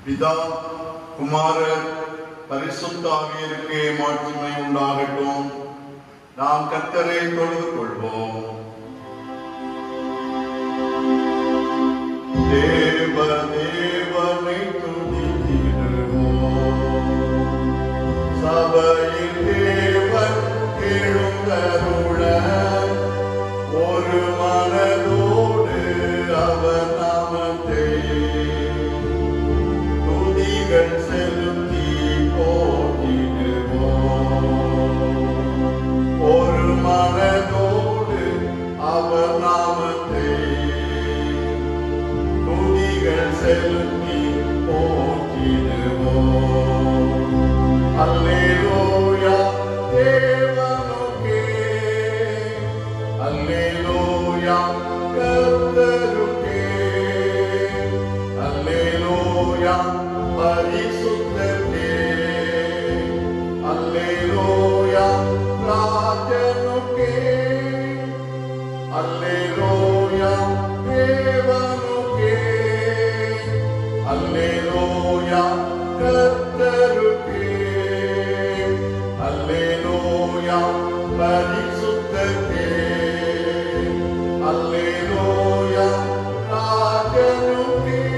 பிதா குமாரர் பரிசுத்த ஆவியருக்கே மாட்சிமை உண்டாகட்டும் நாம் கர்த்தரை தொழுது கொள்வோம் தேவ தேவனை துதித்திடுவோம் சபையில் தேவன் எழுந்தருள ஒரு மனதோடு அவர் நாமத்தை துதிகள் செலுத்தி போட்டிடுவோம் ஒரு மனதோடு அவர் நாமத்தை துதிகள் செலுத்தி போற்றிடுவோம் அல்லேலூயா தேவனுக்கே அல்லேலூயா கர்த்தருக்கே அல்லேலூயா பரிசுத்தருக்கே அல்லேலூயா ராஜனுக்கே அல்லேலூயா தேவனுக்கே அல்லேலூயா கர்த்தருக்கே அல்லேலூயா பரிசுத்தருக்கே அல்லேலூயா ராஜனுக்கே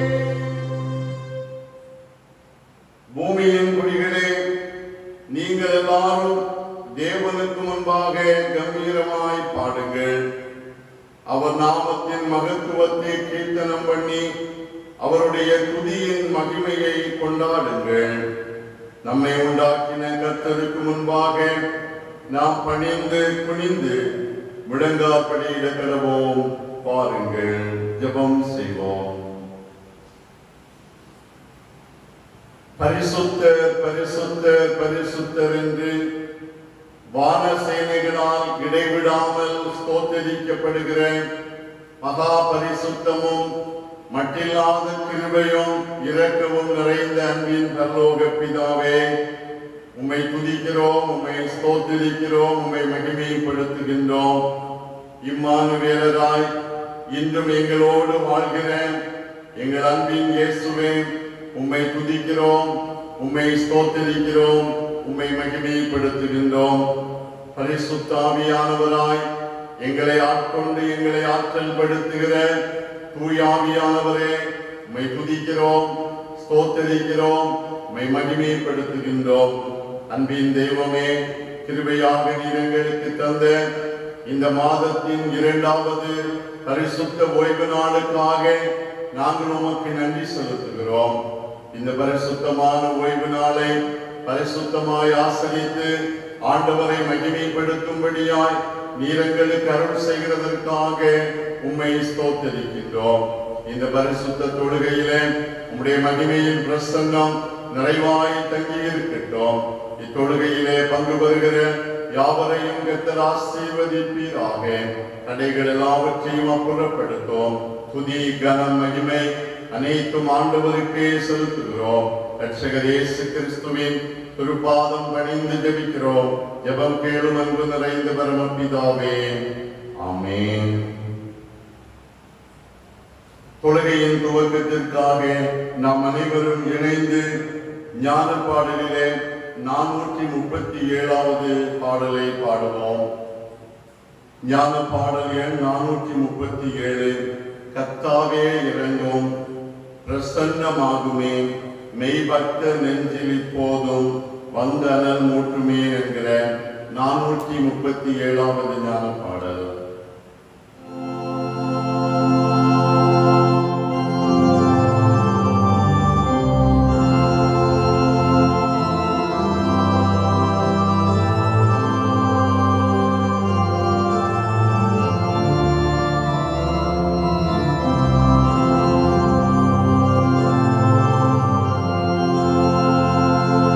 பூமியின் குடிகளே நீங்கள் எல்லாரும் தேவனுக்கு முன்பாக கம்பீரமாய் பாடுங்கள் அவர் நாமத்தின் மகத்துவத்தை கீர்த்தனம் பண்ணி அவருடைய துதியின் மகிமையை கொண்டாடுங்கள் நம்மை உண்டாக்கின கர்த்தருக்கு முன்பாக நாம் பணிந்து குனிந்து முழங்காப்படியிட கடவோம் பாருங்கள் ஜெபம் செய்வோம் பரிசுத்தர் பரிசுத்தர் பரிசுத்தர் என்று வான சேனைகளால் இடைவிடாமல் ஸ்தோத்தரிக்கப்படுகிற மகா பரிசுத்தமும் மட்டில்லாத கிருபையும் இரக்கமும் நிறைந்த அன்பின் பரலோக பிதாவே உம்மை துதிக்கிறோம் உம்மை ஸ்தோத்தரிக்கிறோம் உம்மை மகிமைப்படுத்துகின்றோம் இம்மானுவேலராய் இன்றும் எங்களோடு வாழ்கிற எங்கள் அன்பின் இயேசுவே உம்மை துதிக்கிறோம் உம்மை ஸ்தோத்தரிக்கிறோம் உம்மை மகிமைப்படுத்துகின்றோம் பரிசுத்தாவியானவராய் எங்களை ஆட்கொண்டு எங்களை ஆற்றல் படுத்துகிற தூயாவியானவரே உம்மை துதிக்கிறோம் ஸ்தோத்தரிக்கிறோம் உம்மை மகிமைப்படுத்துகின்றோம் அன்பின் தெய்வமே கிருபையாக நீர் எங்களுக்கு தந்த இந்த மாதத்தின் இரண்டாவது பரிசுத்த ஓய்வு நாளுக்காக நாங்கள் உமக்கு நன்றி செலுத்துகிறோம் இந்த பரிசுத்தமான ஓய்வு நாளை பரிசுத்தமாய் ஆசரித்து ஆண்டவரை மகிமைப்படுத்தும்படியாய் நீரங்களுக்கு அருள் செய்கிறதற்காக உம்மை ஸ்தோத்தரிக்கின்றோம் இந்த பரிசுத்த தொழுகையிலே உம்முடைய மகிமையின் பிரசன்னம் நிறைவாய் தங்கி இருக்கட்டும் இத்தொழுகையிலே பங்கு பெறுகிற யாவரையும் கத்தர் ஆசீர்வதிப்பீராக தடைகள் எல்லாவற்றையும் அப்புறப்படுத்தும் துதி கனம் மகிமை அனைத்தும் ஆண்டவருக்கே செலுத்துகிறோம் ரட்சகர் இயேசு கிறிஸ்துவின் திருப்பாதம் பணிந்து ஜெபிக்கிறோம் ஜெபம் கேளும் அன்பு நிறைந்த பரமபிதாவே ஆமென் தொழுகையின் துவக்கத்திற்காக நாம் அனைவரும் இணைந்து ஞான பாடலிலே நானூற்றி முப்பத்தி ஏழாவது பாடலை பாடுவோம் ஞான பாடல் எண் நானூற்றி முப்பத்தி ஏழு கத்தாவே இறங்கும் பிரசன்னமாகுமே மெய்பக்த நெஞ்சில் இப்போதும் வந்தனல் மூட்டுமே என்கிற நானூற்றி முப்பத்தி ஏழாவது ஞான பாடல்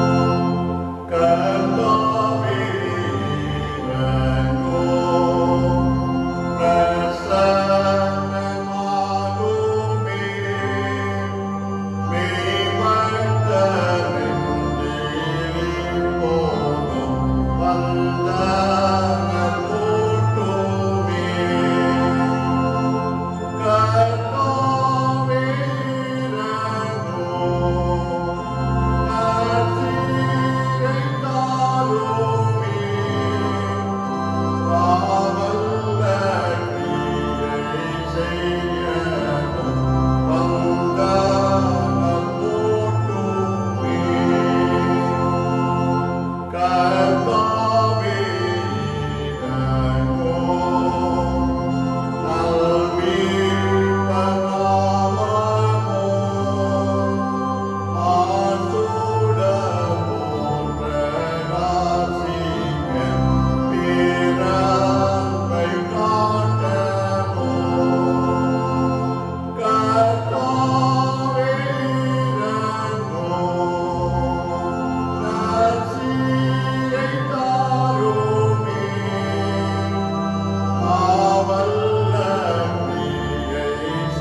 கர்த்தாவே இறங்கும்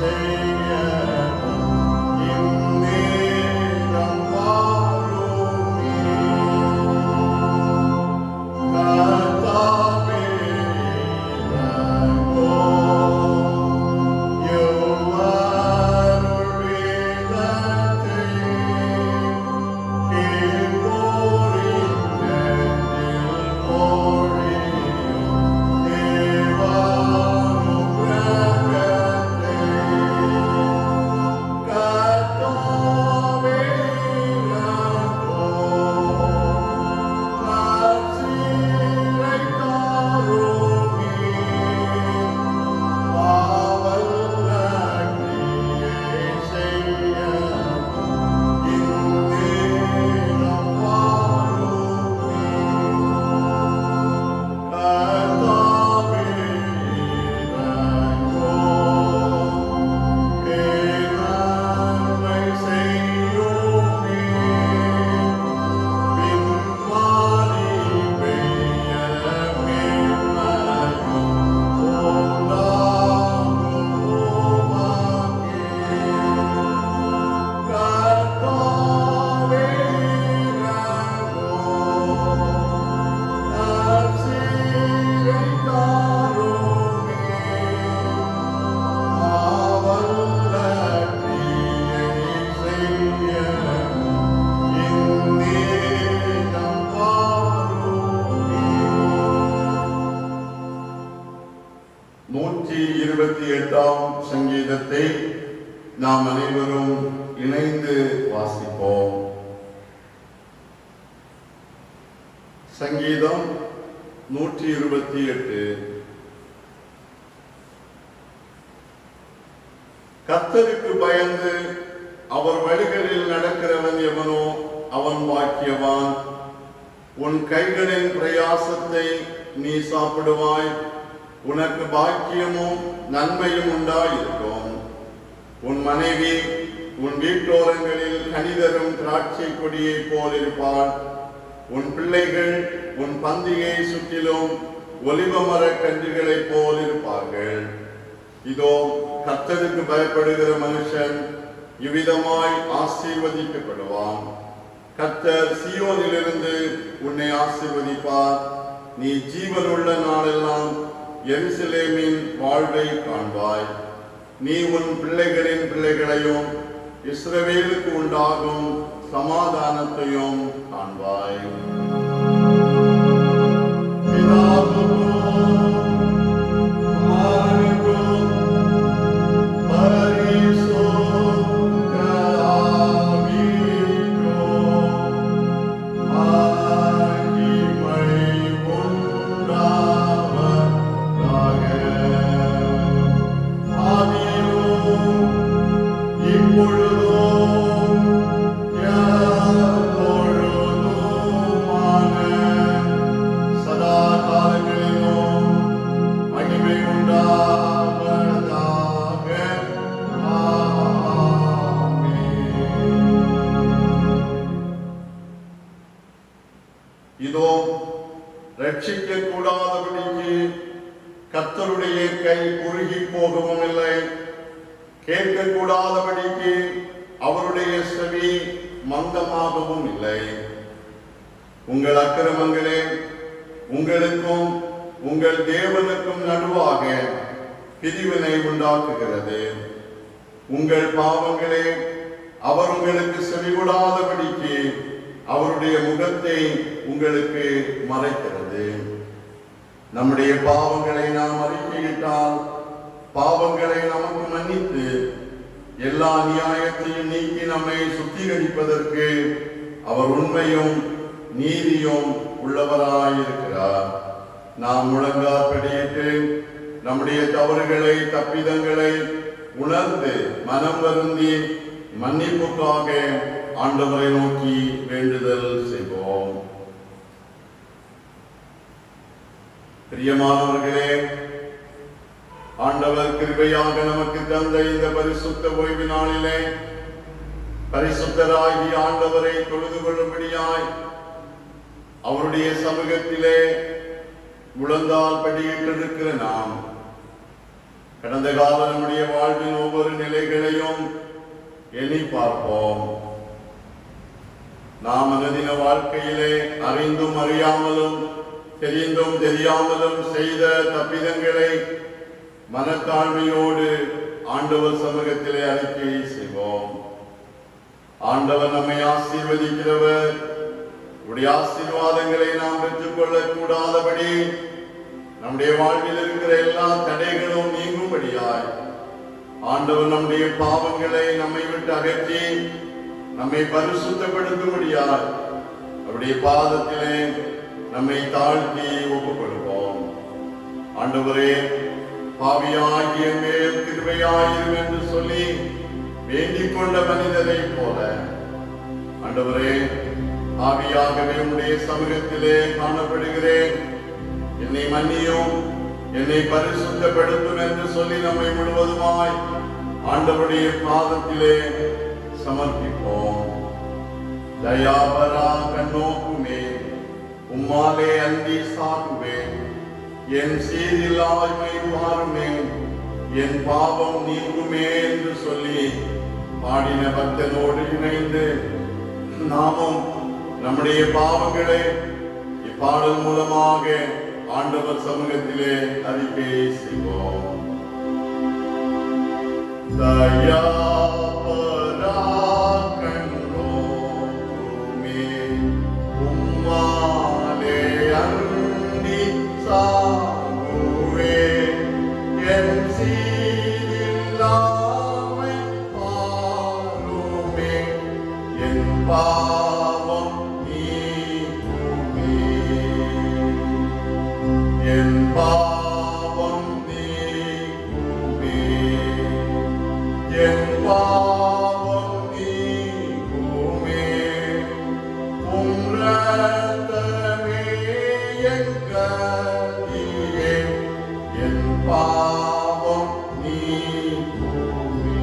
இருபத்தி எட்டாம் சங்கீதத்தை நாம் அனைவரும் இணைந்து வாசிப்போம் சங்கீதம் நூற்றி இருபத்தி எட்டு கர்த்தருக்கு பயந்து அவர் வழிகளில் நடக்கிறவன் எவனோ அவன் பாக்கியவான் உன் கைகளின் பிரயாசத்தை நீ சாப்பிடுவாய் உனக்கு பாக்கியமும் நன்மையும் உண்டாயிருக்கும் உன் மனைவி உன் வீட்டோரங்களில் கனிதரும் திராட்சை கொடியைப் போல் இருப்பாள் உன் பிள்ளைகள் உன் பந்தியை சுற்றிலும் ஒலிவ மரக் கன்றுகளைப் போல் இருப்பார்கள் இதோ கர்த்தருக்கு பயப்படுகிற மனுஷன் இவ்விதமாய் ஆசீர்வதிக்கப்படுவான் கர்த்தர் சீயோனிலிருந்து உன்னை ஆசீர்வதிப்பார் நீ ஜீவனுள்ள நாளெல்லாம் எருசலேமின் வாழ்வை காண்பாய் நீ உன் பிள்ளைகளின் பிள்ளைகளையும் இஸ்ரவேலுக்கு உண்டாகும் சமாதானத்தையும் காண்பாய் பிதாவுக்கும் குமாரனுக்கும் பரிசுத்த ஆவிக்கும் மகிமை உண்டாவதாக. ஆதியிலும் இப்பொழுதும் எப்பொழுதுமான சதா காலங்களிலும் மகிமை உண்டாவதாக. ஆமென். இதோ ரட்சிக்க கூடாதபடிக்கு கர்த்தருடைய கை குறுகி போகவும் இல்லை கேட்க கூடாதபடிக்கு அவருடைய செவி மந்தமாகவும் இல்லை உங்கள் அக்கிரமங்களே உங்களுக்கும் உங்கள் தேவனுக்கும் நடுவாக பிரிவினை உண்டாக்குகிறது உங்கள் பாவங்களே அவர் உங்களுக்கு செவிகொடாதபடிக்கு அவருடைய முகத்தை உங்களுக்கு மறைக்கிறது நம்முடைய பாவங்களை நாம் அறிக்கையிட்டால் பாவங்களை நமக்கு மன்னித்து எல்லா நியாயத்தையும் நீக்கி நம்மை சுத்திகரிப்பதற்கு அவர் உண்மையும் நீதியும் உள்ளவராயிருக்கிறார் நாம் முழங்காற்படியிட்டு நம்முடைய தவறுகளை தப்பிதங்களை உணர்ந்து மனம் வருந்தி மன்னிப்புக்காக ஆண்டவரை நோக்கி வேண்டுதல் செய்வோம் பிரியமானவர்களே ஆண்டவர் கிருபையாக நமக்கு தந்த இந்த பரிசுத்த ஓய்வு நாளிலே பரிசுத்தராகி ஆண்டவரை தொழுது கொள்ளும்படியாய் அவருடைய சமூகத்திலே முழந்தால் படியிட்டிருக்கிற நாம் கடந்த கால நம்முடைய வாழ்வின் ஒவ்வொரு நாம் அனுதின வாழ்க்கையிலே அறிந்தும் அறியாமலும் தெரிந்தும் தெரியாமலும் செய்த தப்பிதங்களை மனத்தாழ்மையோடு ஆண்டவர் சமூகத்திலே அறிக்கை செய்வோம் ஆண்டவர் நம்மை ஆசீர்வதிக்கிறவர் உடைய ஆசீர்வாதங்களை நாம் பெற்றுக்கொள்ளக் கூடாதபடி நம்முடைய வாழ்வில் இருக்கிற எல்லா தடைகளும் நீங்கும்படியாய் ஆண்டவர் நம்முடைய பாவங்களை நம்மை விட்டு அகற்றி நம்மை பரிசுத்தப்படுத்தும்படியாய் அவருடைய பாதத்திலே நம்மை தாழ்த்தி ஒப்புக் கொடுப்போம் ஆண்டவரே பாவியாகிய மேல் கிருபையாயிரும் என்று சொல்லி வேண்டிக் கொண்ட மனிதரை போல ஆண்டவரே ஆவியாகவே உடைய சமூகத்திலே காணப்படுகிறேன் என்னை மன்னியும் என்னை பரிசுத்தப்படுத்தும் என்று சொல்லி நம்மை முழுவதுமாய் ஆண்டவருடைய பாதத்திலே சமர்ப்பிப்போம் தயாபரா கண்ணோக்குமே உம்மாலே அந்தி சாகுவேன் என் சீரில்லாய்மை மாறுமே என் பாவம் நீங்குமே என்று சொல்லி பாடின பக்தனோடு இணைந்து நாமும் நம்முடைய பாவங்களை இப்பாடல் மூலமாக ஆண்டவர் சமூகத்திலே அறிக்கை செய்வோம் தயாபராகண்டோமே உம்மாலே அந்தி சாகுவே என் சீரில்லாமை பாருமே என் பாவம் நீக்குமே என் பாவம் நீக்குமே என் பாவம் நீக்குமே உம் ரத்தமே என் கதியே என் பாவம் நீக்குமே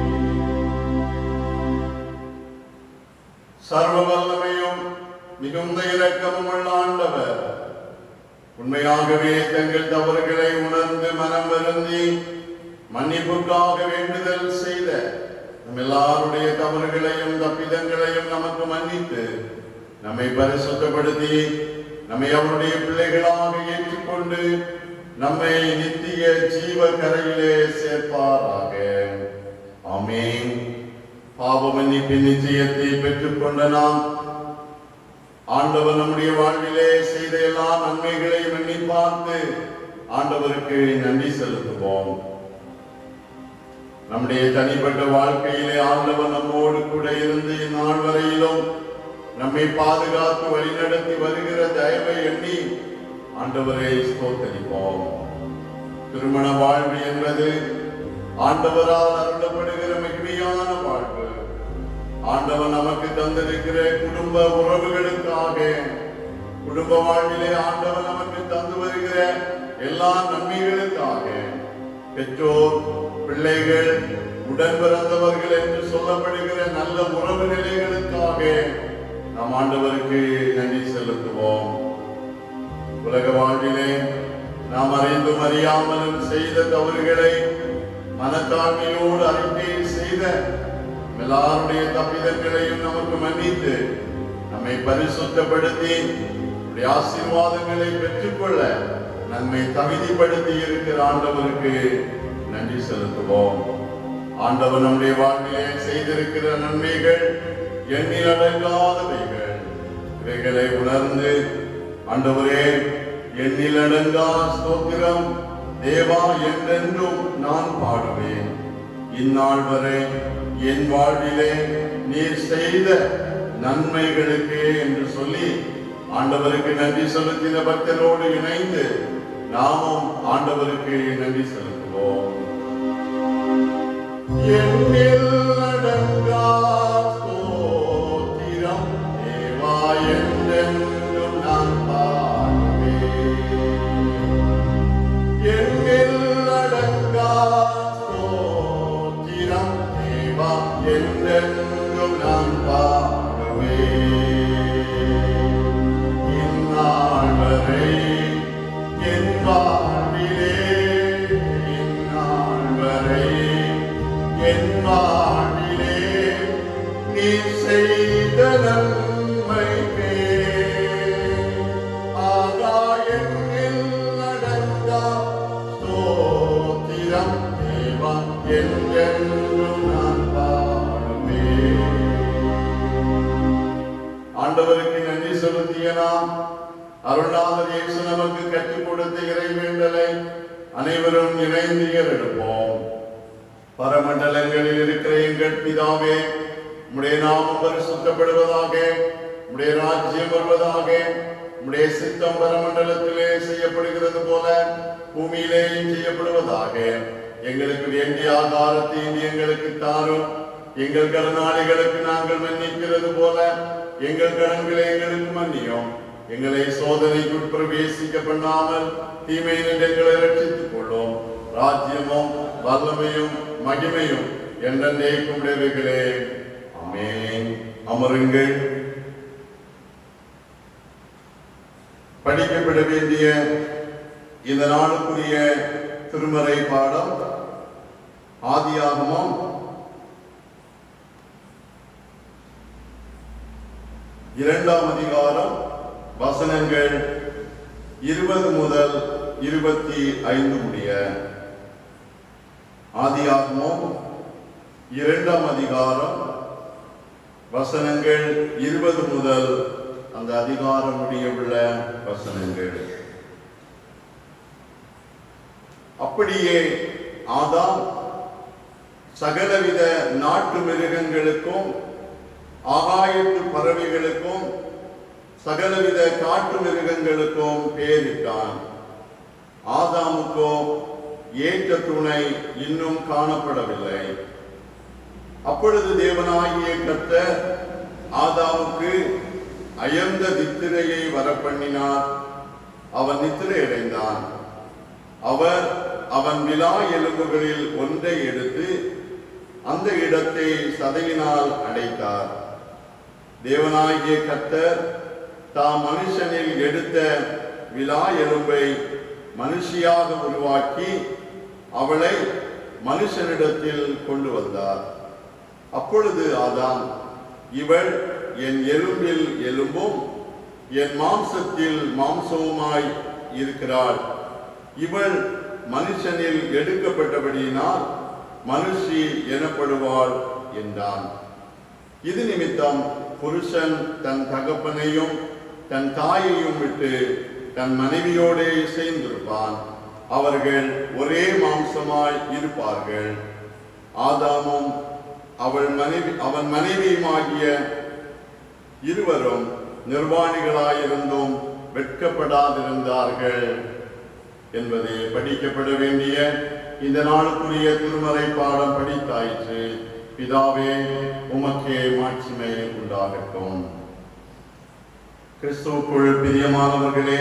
சர்வ வல்லமையும் மிகுந்த இரக்கமும் உள்ள ஆண்டவர் உண்மையாகவே தங்கள் தவறுகளை உணர்ந்து மனம் வருந்தி மன்னிப்புக்காக வேண்டுதல் செய்த நம் எல்லாருடைய தவறுகளையும் தப்பிதங்களையும் நமக்கு மன்னித்து நம்மை பரிசுத்தப்படுத்தி நம்மை அவருடைய பிள்ளைகளாக ஏற்றுக்கொண்டு நம்மை நித்திய ஜீவ கரையிலே சேர்ப்பாராக ஆமென் பாவ மன்னிப்பின் நிச்சயத்தை பெற்றுக்கொண்ட நாம் ஆண்டவர் நம்முடைய வாழ்விலே செய்த எல்லா நன்மைகளையும் எண்ணி பார்த்து ஆண்டவருக்கு நன்றி செலுத்துவோம் நம்முடைய தனிப்பட்ட வாழ்க்கையிலே ஆண்டவர் நம்மோடு கூட இருந்து இந்நாள் வரையிலும் நம்மை பாதுகாத்து வழிநடத்தி வருகிற தயவை எண்ணி ஆண்டவரை ஸ்தோத்தரிப்போம் திருமண வாழ்வு என்பது ஆண்டவரால் அருளப்படுகிற மகிமையான வாழ்வு ஆண்டவர் நமக்கு தந்திருக்கிற குடும்ப உறவுகளுக்காக குடும்ப வாழ்விலே ஆண்டவர் நமக்கு தந்து வருகிற எல்லா நன்மைகளுக்காக பெற்றோர் பிள்ளைகள் உடன் பிறந்தவர்கள் என்று சொல்லப்படுகிற நல்ல உறவு நிலைகளுக்காக நாம் ஆண்டவருக்கு நன்றி செலுத்துவோம் உலக வாழ்விலே நாம் அறிந்தும் அறியாமலும் செய்த தவறுகளை மனத்தாழ்மையோடு அறிக்கை செய்த எல்லாருடைய தப்பிதங்களையும் நமக்கு மன்னித்து நம்மை பரிசுத்தப்படுத்தி உடைய ஆசீர்வாதங்களை பெற்றுக்கொள்ள நம்மை தகுதிப்படுத்தி இருக்கிற ஆண்டவருக்கு நன்றி செலுத்துவோம் ஆண்டவர் நம்முடைய வாழ்விலே செய்திருக்கிற நன்மைகள் எண்ணில் அடங்காதவைகள் இவைகளை உணர்ந்து ஆண்டவரே எண்ணில் அடங்கா ஸ்தோத்திரம் தேவா என்றென்றும் நான் பாடுவேன் இந்நாள் வரை என் வாழ்விலே நீர் செய்த நன்மைகளுக்கு என்று சொல்லி ஆண்டவருக்கு நன்றி செலுத்தின பக்தரோடு இணைந்து நாமும் ஆண்டவருக்கு நன்றி செலுத்துவோம் எண்ணில் அடங்கா ஸ்தோத்திரம் தேவா என்றென்றும் நான் பாடுவேன் எண்ணில் அடங்கா ஸ்தோத்திரம் தேவா என்றென்றும் நான் பாடுவேன் இந்நாள் வரை என் வாழ்விலே இந்நாள் வரை என் வாழ்விலே நீ செய்த நன்மைகள் வல்லமைக்கே ஆகாயத்தில் நடந்தார் ஸ்தோத்திரம் தேவா என்றென்றும் நான் பாடுவேன் ஆண்டவருக்கு நன்றி செலுத்திய நாம் அருள்நாதர் இயேசு நமக்கு கற்றுக் கொடுத்த இறைவேண்டலை அனைவரும் இணைந்து எடுப்போம் பரமண்டலங்களில் இருக்கிற எங்கள் பிதாவே உம்முடைய நாமம் பரிசுத்தப்படுவதாக உம்முடைய ராஜ்யம் வருவதாக உம்முடைய சித்தம் பரமண்டலத்திலே செய்யப்படுகிறது போல பூமியிலேயும் செய்யப்படுவதாக எங்களுக்கு வேண்டிய ஆகாரத்தை இன்று எங்களுக்கு தாரும் எங்கள் கடனாளிகளுக்கு நாங்கள் மன்னிக்கிறது போல எங்கள் கடன்களை எங்களுக்கு மன்னியும் எங்களை சோதனைக்கு பிரவேசிக்க பண்ணாமல் தீமை எங்களை ரட்சித்துக் கொள்ளும் ராஜ்யமும் வல்லமையும் மகிமையும் என்றென்றைக்கும் உடையவைகளே ஆமென் அமருங்கள் படிக்கப்பட வேண்டிய இந்த நாளுக்குரிய திருமறை பாடம் ஆதியாகமம் இரண்டாம் அதிகாரம் வசனங்கள் இருபது முதல் இருபத்தி ஐந்து முடிய ஆதியாகமம் இரண்டாம் அதிகாரம் வசனங்கள் இருபது முதல் அந்த அதிகாரம் முடிய உள்ள வசனங்கள் அப்படியே ஆதாம் சகலவித நாட்டு மிருகங்களுக்கும் ஆகாயத்து பறவைகளுக்கும் சகலவித காட்டு மிருகங்களுக்கும் பெயரிட்டான் ஆதாமுக்கோ ஏற்ற துணை இன்னும் காணப்படவில்லை அப்பொழுது தேவனாகிய கர்த்தர் ஆதாமுக்கு அயர்ந்த நித்திரையை வரப்பண்ணினார் அவன் நித்திரை அடைந்தான் அவர் அவன் விலா எலும்புகளில் ஒன்றை எடுத்து அந்த இடத்தை சதையினால் அடைத்தார் தேவனாகிய கர்த்தர் தாம் மனுஷனில் எடுத்த விலா எலும்பை மனுஷியாக உருவாக்கி அவளை மனுஷனிடத்தில் கொண்டு வந்தார் அப்பொழுது ஆதாம் இவள் என் எலும்பில் எலும்பும் என் மாம்சத்தில் மாம்சவுமாய் இருக்கிறாள் இவள் மனுஷனில் எடுக்கப்பட்டபடியினால் மனுஷி எனப்படுவாள் என்றான் இது நிமித்தம் புருஷன் தன் தகப்பனையும் தன் தாயையும் விட்டு தன் மனைவியோடே சேர்ந்திருப்பான் அவர்கள் ஒரே மாம்சமாய் இருப்பார்கள் ஆதாமும் அவள் மனைவி அவன் மனைவியுமாகிய இருவரும் நிர்வாணிகளாயிருந்தும் வெட்கப்படாதிருந்தார்கள் என்பதை படிக்கப்பட வேண்டிய இந்த நாளுக்குரிய திருமறை பாடம் படித்தாயிற்று பிதாவே உமக்கே மாட்சிமை உண்டாகட்டும் கிறிஸ்துவுக்குள் பிரியமானவர்களே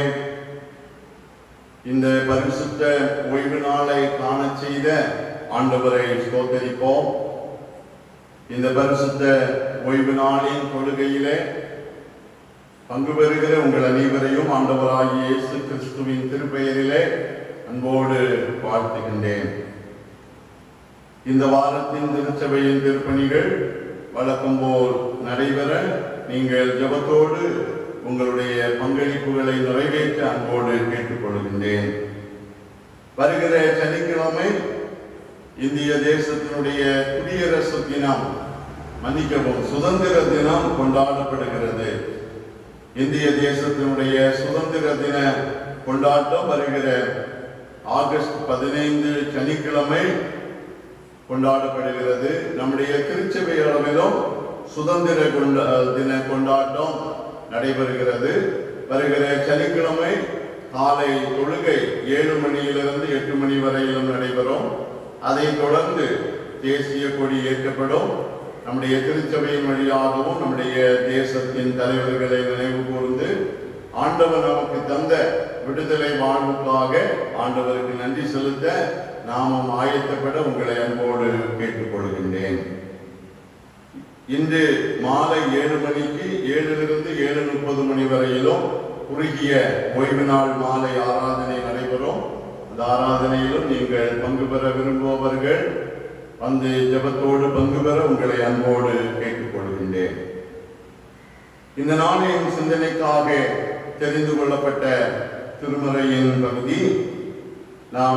இந்த பரிசுத்த ஓய்வு நாளை காணச் செய்த ஆண்டவரை ஸ்தோத்தரிப்போம் இந்த பரிசுத்த ஓய்வு நாளின் தொழுகையிலே பங்கு பெறுகிற உங்கள் அனைவரையும் ஆண்டவராகிய இயேசு கிறிஸ்துவின் திருப்பெயரிலே அன்போடு வாழ்த்துகின்றேன் இந்த வாரத்தின் திருச்சபையின் திருப்பணிகள் வழக்கம் போல் நடைபெற நீங்கள் ஜெபத்தோடு உங்களுடைய பங்களிப்புகளை நிறைவேற்ற அன்போடு கேட்டுக்கொள்கின்றேன் வருகிற சனிக்கிழமை இந்திய தேசத்தினுடைய குடியரசு தினம் மன்னிக்கவும் சுதந்திர தினம் கொண்டாடப்படுகிறது இந்திய தேசத்தினுடைய சுதந்திர தின கொண்டாட்டம் வருகிற ஆகஸ்ட் பதினைந்து சனிக்கிழமை கொண்டாடப்படுகிறது நம்முடைய திருச்சபை அளவிலும் சுதந்திர கொண்ட தின கொண்டாட்டம் நடைபெறுகிறது வருகிற சனிக்கிழமை காலை தொழுகை ஏழு மணியிலிருந்து எட்டு மணி வரையிலும் நடைபெறும் அதைத் தொடர்ந்து தேசிய கொடி ஏற்றப்படும் நம்முடைய திருச்சபையின் வழியாகவும் நம்முடைய தேசத்தின் தலைவர்களை நினைவு கூர்ந்து ஆண்டவர் நமக்கு தந்த விடுதலை வாழ்வுக்காக ஆண்டவருக்கு நன்றி செலுத்த நாமும் ஆயத்தப்பட உங்களை அன்போடு கேட்டுக்கொள்கின்றேன் இன்று மாலை ஏழு மணிக்கு ஏழிலிருந்து ஏழு முப்பது மணி வரையிலும் குறுகிய ஓய்வு நாள் மாலை ஆராதனை நடைபெறும் அந்த ஆராதனையிலும் நீங்கள் பங்கு பெற விரும்புபவர்கள் வந்து ஜெபத்தோடு பங்கு பெற உங்களை அன்போடு கேட்டுக்கொள்கின்றேன் இந்த நாளின் சிந்தனைக்காக தெரிந்து கொள்ளப்பட்ட திருமறையின் பகுதி நாம்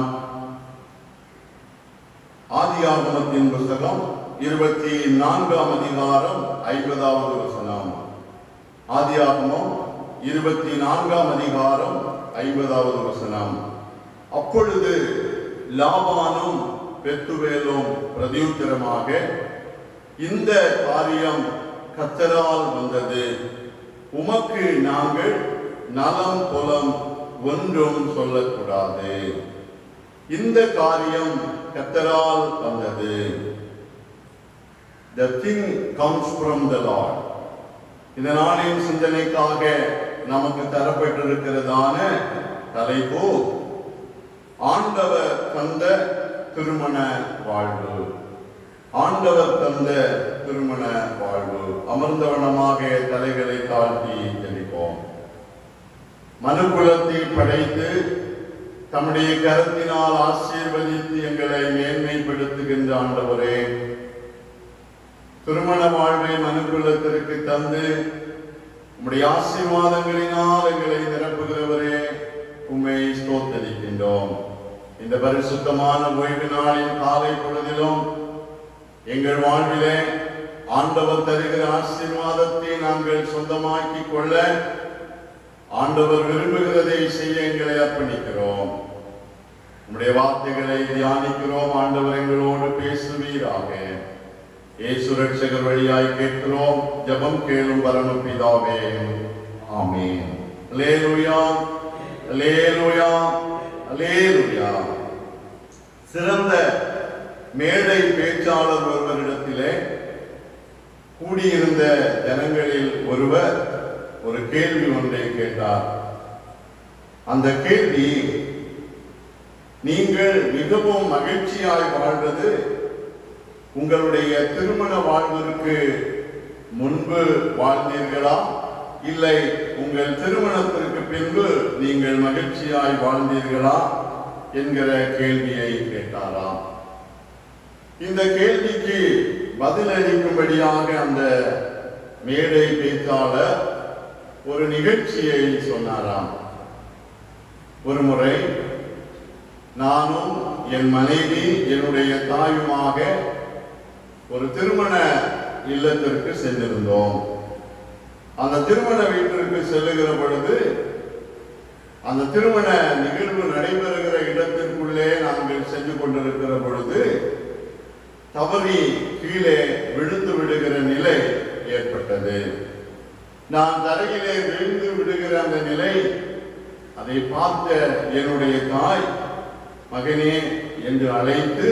ஆதியாகமத்தின் புஸ்தகம் இருபத்தி நான்காம் அதிகாரம் ஐம்பதாவது வசனம் ஆதியாகமம் இருபத்தி நான்காம் அதிகாரம் ஐம்பதாவது வசனம் அப்பொழுது லாபானும் பெத்துவேலும் பிரதியுத்தரமாக இந்த காரியம் கத்தரால் வந்தது உமக்கு நாங்கள் நலம் புலம் ஒன்றும் சொல்லக்கூடாது இந்த காரியம் கத்தரால் வந்தது The thing comes from the Lord. இந்த நாளின் சிந்தனைக்காக நமக்கு தரப்பட்டிருக்கிறதான தலைப்பு ஆண்டவர் தந்த திருமண வாழ்வு ஆண்டவர் தந்த திருமண வாழ்வு அமர்ந்தவனமாக தலைகளை தாழ்த்தி ஜெபிப்போம் மனுக்குலத்தை படைத்து தம்முடைய கரத்தினால் ஆசீர்வதித்து எங்களை மேன்மைப்படுத்துகின்ற ஆண்டவரே திருமண வாழ்வை மனுக்குலத்திற்கு தந்து உம்முடைய ஆசீர்வாதங்களினால் எங்களை நிரப்புகிறவரே உம்மை ஸ்தோத்தரிக்கின்றோம் இந்த பரிசுத்தமான ஓய்வு நாளின் காலை பொழுதிலும் எங்கள் வாழ்விலே ஆண்டவர் தருகிற ஆசீர்வாதத்தை நாங்கள் சொந்தமாக்கிக் கொள்ள ஆண்டவர் விரும்புகிறதை செய்ய எங்களை அர்ப்பணிக்கிறோம் உம்முடைய வார்த்தைகளை தியானிக்கிறோம் ஆண்டவர் எங்களோடு பேசுவீராக இயேசு ரட்சகர் வழியாய் கேட்கிறோம் ஜெபம் கேளும் பரம பிதாவே ஆமென் அல்லேலூயா அல்லேலூயா அல்லேலூயா சிறந்த மேடை பேச்சாளர் ஒருவரிடத்திலே கூடியிருந்த ஜனங்களில் ஒருவர் ஒரு கேள்வி ஒன்றை கேட்டார் அந்த கேள்வி நீங்கள் மிகவும் மகிழ்ச்சியாய் வாழ்வது உங்களுடைய திருமண வாழ்விற்கு முன்பு வாழ்ந்தீர்களா இல்லை உங்கள் திருமணத்திற்கு பின்பு நீங்கள் மகிழ்ச்சியாய் வாழ்ந்தீர்களா என்கிற கேள்வியை கேட்டாராம் இந்த கேள்விக்கு பதிலளிக்கும்படியாக அந்த மேடை பேச்சாளர் ஒரு நிகழ்ச்சியை சொன்னாராம் ஒரு முறை நானும் என் மனைவி என்னுடைய தாயுமாக ஒரு திருமண இல்லத்திற்கு சென்றிருந்தோம் அந்த திருமண வீட்டிற்கு செல்லுகிற பொழுது அந்த திருமண நிகழ்வு நடைபெறுகிற இடத்திற்குள்ளே நாங்கள் சென்று கொண்டிருக்கிற பொழுது தவறி கீழே விழுந்து விடுகிற நிலை ஏற்பட்டது நான் தரையிலே விழுந்து விடுகிற அந்த நிலை அதை பார்த்த என்னுடைய தாய் மகனே என்று அழைத்து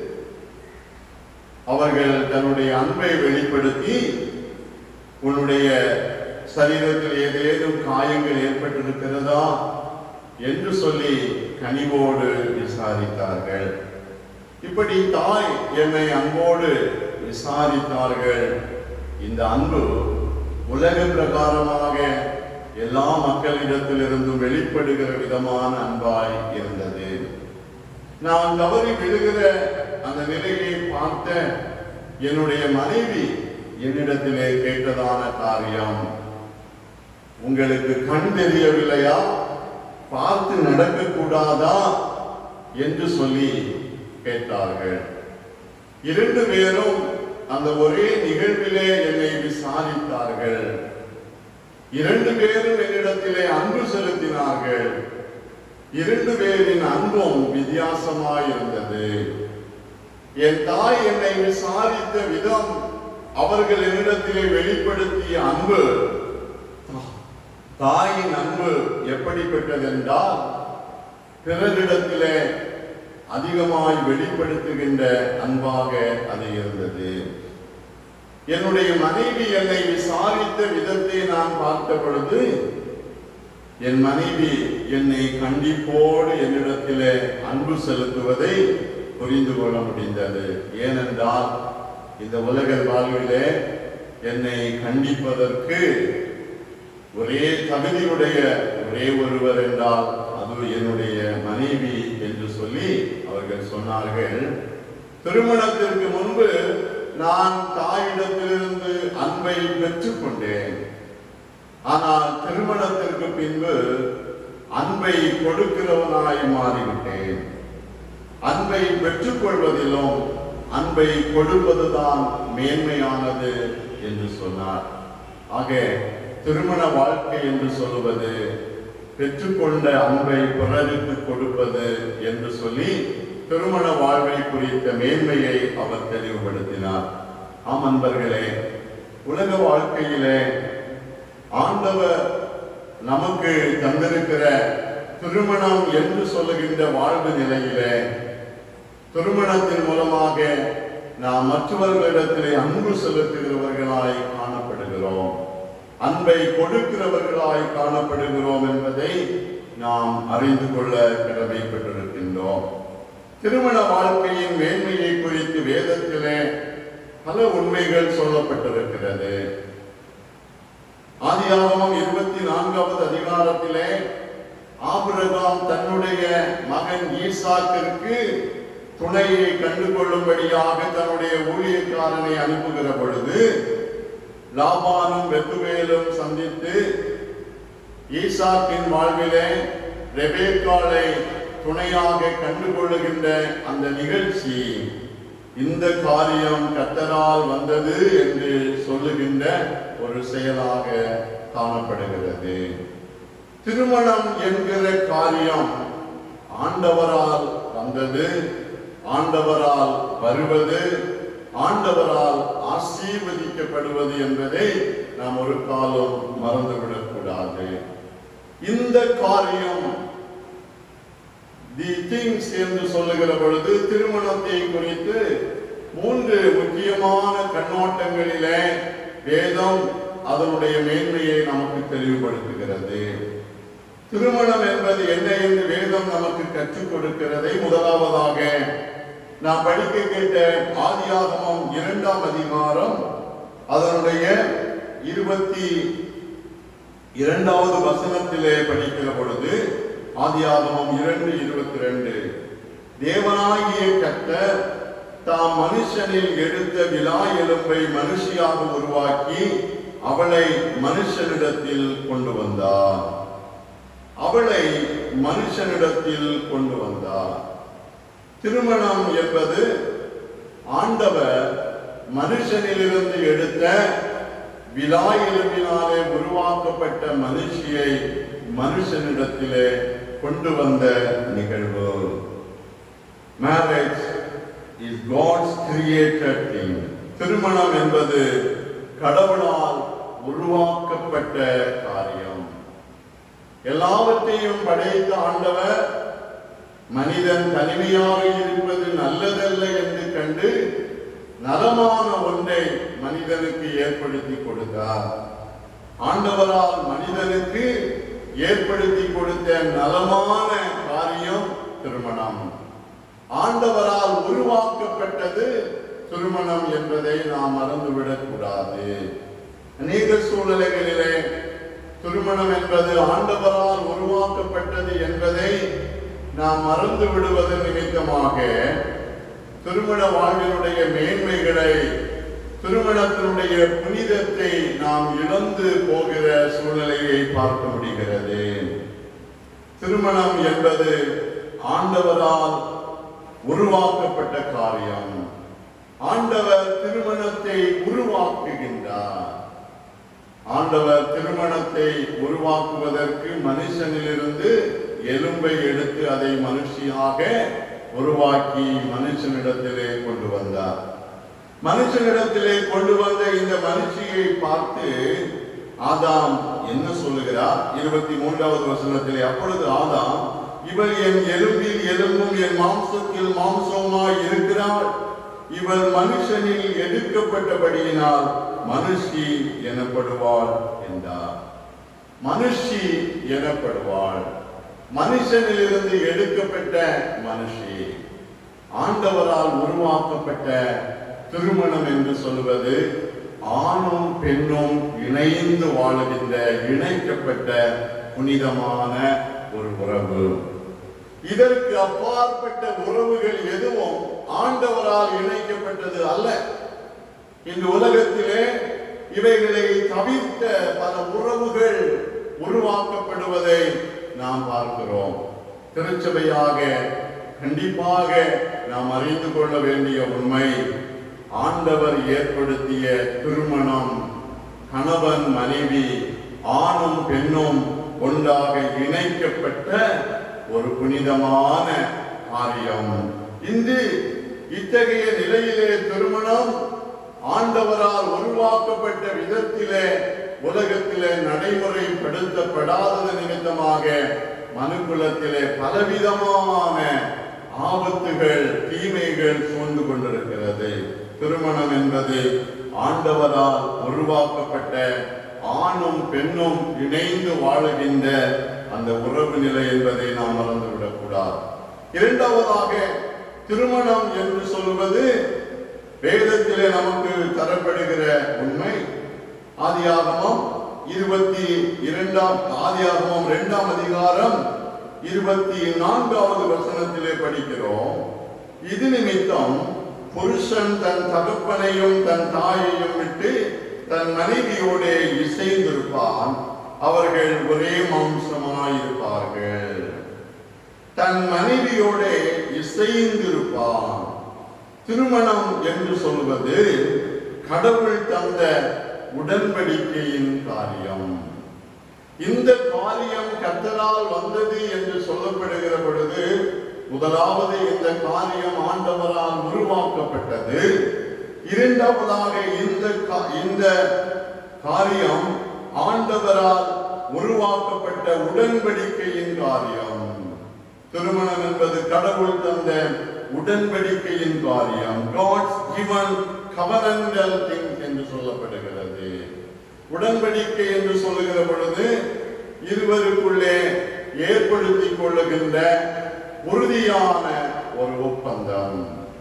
அவர்கள் தன்னுடைய அன்பை வெளிப்படுத்தி உன்னுடைய சரீரத்தில் ஏதேனும் காயங்கள் ஏற்பட்டிருக்கிறதா என்று சொல்லி கனிவோடு விசாரித்தார்கள் இப்படி தாய் என்னை அன்போடு விசாரித்தார்கள் இந்த அன்பு உலக பிரகாரமாக எல்லா மக்களிடத்திலிருந்தும் வெளிப்படுகிற விதமான அன்பாய் இருந்தது நான் தவறி விழுகிற அந்த நிலையை பார்த்த என்னுடைய மனைவி என்னிடத்திலே கேட்டதான காரியம் உங்களுக்கு கண் தெரியவில்லையா பார்த்து நடக்கக்கூடாதா என்று சொல்லி கேட்டார்கள் இரண்டு பேரும் அந்த ஒரே நிகழ்விலே என்னை விசாரித்தார்கள் இரண்டு பேரும் என்னிடத்திலே அன்பு செலுத்தினார்கள் இரண்டு பேரின் அன்பும் வித்தியாசமாயிருந்தது என் தாய் என்னை விசாரித்த விதம் அவர்கள் என்னிடத்திலே வெளிப்படுத்திய அன்பு தாயின் அன்பு எப்படிப்பட்டதென்றால் பிறரிடத்திலே அதிகமாய் வெளிப்படுத்துகின்ற அன்பாக அது இருந்தது என்னுடைய மனைவி என்னை விசாரித்த விதத்தை நான் பார்த்த பொழுது என் மனைவி என்னை கண்டிப்போடு என்னிடத்திலே அன்பு செலுத்துவதை புரிந்து கொள்ள முடிந்தது ஏனென்றால் இந்த உலக வாழ்விலே என்னை கண்டிப்பதற்கு ஒரே தகுதியுடைய ஒரே ஒருவர் என்றால் அது என்னுடைய மனைவி என்று சொல்லி அவர்கள் சொன்னார்கள் திருமணத்திற்கு முன்பு நான் தாயிடத்திலிருந்து அன்பை பெற்றுக்கொண்டேன் ஆனால் திருமணத்திற்கு பின்பு அன்பை கொடுக்கிறவனாய் மாறிவிட்டேன் அன்பை பெற்றுக்கொள்வதிலும் அன்பை கொடுப்பதுதான் மேன்மையானது என்று சொன்னார் ஆக திருமண வாழ்க்கை என்று சொல்லுவது பெற்றுக்கொண்ட அன்பை பிறருக்கு கொடுப்பது என்று சொல்லி திருமண வாழ்வை குறித்த மேன்மையை அவர் தெளிவுபடுத்தினார் ஆம் அன்பர்களே உலக வாழ்க்கையிலே ஆண்டவர் நமக்கு தந்திருக்கிற திருமணம் என்று சொல்லுகின்ற வாழ்வு நிலையிலே திருமணத்தின் மூலமாக நாம் மற்றவர்களிடத்திலே அன்பு செலுத்துகிறவர்களாய் காணப்படுகிறோம் அன்பை கொடுக்கிறவர்களாய் காணப்படுகிறோம் என்பதை நாம் அறிந்து கொள்ள கடமைப்பட்டிருக்கின்றோம் திருமண வாழ்க்கையின் மேன்மையை குறித்து வேதத்திலே பல உண்மைகள் சொல்லப்பட்டிருக்கிறது ஆதியாகமம் இருபத்தி நான்காவது அதிகாரத்திலே ஆபிரகாம் தன்னுடைய மகன் ஈசாக்கிற்கு துணையை கண்டுகொள்ளும்படியாக தன்னுடைய ஊழியக்காரனை அனுப்புகிற பொழுது லாபானும் வெத்துவேலும் சந்தித்து ஈசாக்கின் வாழ்விலே ரெபேக்காளை துணையாக கண்டுகொள்ளுகின்ற அந்த நிகழ்ச்சி இந்த காரியம் கத்தரால் வந்தது என்று சொல்லுகின்ற ஒரு செயலாக காணப்படுகிறது திருமணம் என்கிற காரியம் ஆண்டவரால் வந்தது ஆண்டவரால் வருவது ஆண்டவரால் ஆசீர்வதிக்கப்படுவது என்பதை நாம் ஒரு காலம் மறந்துவிடக் கூடாது இந்த காரியம் தி திங்ஸ் என்று சொல்லுகிற பொழுது திருமணத்தை குறித்து மூன்று முக்கியமான கண்ணோட்டங்களிலே வேதம் அதனுடைய மேன்மையை நமக்கு தெளிவுபடுத்துகிறது திருமணம் என்பது என்ன என்று வேதம் நமக்கு கற்றுக் கொடுக்கிறதை முதலாவதாக நாம் படிக்க கேட்ட ஆதியாகமம் இரண்டாம் அதிகாரம் அதனுடைய இருபத்தி இரண்டாவது வசனத்திலே படிக்கிற பொழுது ஆதியாகமம் இரண்டு இருபத்தி ரெண்டு தேவனாகிய கர்த்தர் தாம் மனுஷனில் எடுத்த விலா எலும்பை மனுஷியாக உருவாக்கி அவளை மனுஷனிடத்தில் கொண்டு வந்தார் அவளை மனுஷனிடத்தில் கொண்டு வந்தார் திருமணம் என்பது ஆண்டவர் மனுஷனிலிருந்து எடுத்த விலா எலும்பினாலே உருவாக்கப்பட்ட மனுஷியை மனுஷனிடத்திலே கொண்டு வந்த நிகழ்வு marriage is God's created thing திருமணம் என்பது கடவுளால் உருவாக்கப்பட்ட காரியம் எல்லாவற்றையும் படைத்த ஆண்டவர் மனிதன் தனிமையாக இருப்பது நல்லதல்ல என்று கண்டு நலமான ஒன்றை மனிதனுக்கு ஏற்படுத்தி கொடுத்தார் ஆண்டவரால் மனிதனுக்கு ஏற்படுத்தி கொடுத்த நலமான காரியம் திருமணம் ஆண்டவரால் உருவாக்கப்பட்டது திருமணம் என்பதை நாம் மறந்துவிடக் கூடாது அநேக சூழ்நிலைகளிலே திருமணம் என்பது ஆண்டவரால் உருவாக்கப்பட்டது என்பதை நாம் மறந்து விடுவது நிமித்தமாக திருமண வாழ்வினுடைய மேன்மைகளை திருமணத்தினுடைய புனிதத்தை நாம் இழந்து போகிற சூழ்நிலையை பார்க்க முடிகிறது திருமணம் என்பது ஆண்டவரால் உருவாக்கப்பட்ட காரியம் ஆண்டவர் திருமணத்தை உருவாக்குகின்றார் ஆண்டவர் திருமணத்தை உருவாக்குவதற்கு மனுஷனிலிருந்து எலும்பை எடுத்து அதை மனுஷியாக உருவாக்கி மனுஷனிடத்திலே கொண்டு வந்தார் மனுஷனிடத்திலே கொண்டு வந்த இந்த மனுஷியை பார்த்து ஆதாம் என்ன சொல்லுகிறார் இருபத்தி மூன்றாவது வசனத்திலே அப்பொழுது ஆதாம் இவள் என் எலும்பில் எலும்பும் என் மாம்சத்தில் மாம்சமாய் இருக்கிறாள் இவள் மனுஷனில் எடுக்கப்பட்டபடியினால் மனுஷி எனப்படுவாள் என்றார் மனுஷி எனப்படுவாள் மனுஷனிலிருந்து எடுக்கப்பட்ட மனுஷி ஆண்டவரால் உருவாக்கப்பட்ட திருமணம் என்று சொல்வது ஆணும் பெண்ணும் இணைந்து வாழுகின்ற இணைக்கப்பட்ட புனிதமான ஒரு உறவு இதற்கு அப்பாற்பட்ட உறவுகள் எதுவும் ஆண்டவரால் இணைக்கப்பட்டது அல்ல இந்த உலகத்திலே இவைகளை தவிர்த்த பல உறவுகள் உருவாக்கப்படுவதை நாம் பார்க்கிறோம் திருச்சபையாக கண்டிப்பாக நாம் அறிந்து கொள்ள வேண்டிய உண்மை ஆண்டவர் ஏற்படுத்திய திருமணம் கணவன் மனைவி ஆணும் பெண்ணும் ஒன்றாக இணைக்கப்பட்ட ஒரு புனிதமான காரியம் இன்று இத்தகைய நிலையிலே திருமணம் ஆண்டவரால் உருவாக்கப்பட்ட விதத்திலே உலகத்திலே நடைமுறைப்படுத்தப்படாதது நிமித்தமாக மனுக்குலத்திலே பலவிதமான ஆபத்துகள் தீமைகள் சூழ்ந்து கொண்டிருக்கிறது திருமணம் என்பது ஆண்டவரால் உருவாக்கப்பட்ட ஆணும் பெண்ணும் இணைந்து வாழுகின்ற அந்த உறவு நிலை என்பதை நாம் மறந்துவிடக் கூடாது இரண்டாவதாக திருமணம் என்று சொல்வது வேதத்திலே நமக்கு தரப்படுகிற உண்மை ஆதியாகமம் இருபத்தி இரண்டாம் ஆதியாகமம் இரண்டாம் அதிகாரம் இருபத்தி நான்காவது வசனத்திலே படிக்கிறோம் இது நிமித்தம் புருஷன் தன் தகப்பனையும் தன் தாயையும் விட்டு தன் மனைவியோடே இசைந்திருப்பான் அவர்கள் ஒரே மாம்சமாயிருப்பார்கள் தன் மனைவியோடே இசைந்திருப்பான் திருமணம் என்று சொல்வது கடவுள் தந்த உடன்படிக்கையின் காரியம் இந்த காரியம் கர்த்தரால் வந்தது என்று சொல்லப்படுகிற பொழுது முதலாவது இந்த காரியம் ஆண்டவரால் உருவாக்கப்பட்டது இரண்டாவதாக இந்த கா- இந்த காரியம் ஆண்டவரால் உருவாக்கப்பட்ட உடன்படிக்கையின் காரியம் திருமணம் என்பது கடவுள் தந்த உடன்படிக்கையின் காரியம் காட்ஸ் given covenantal things என்று சொல்லப்படுகிறது உடன்படிக்கை என்று சொல்லுகிற பொழுது இருவருக்குள்ளே ஏற்படுத்திக் கொள்ளுகின்ற உறுதியான ஒரு ஒப்பந்தம்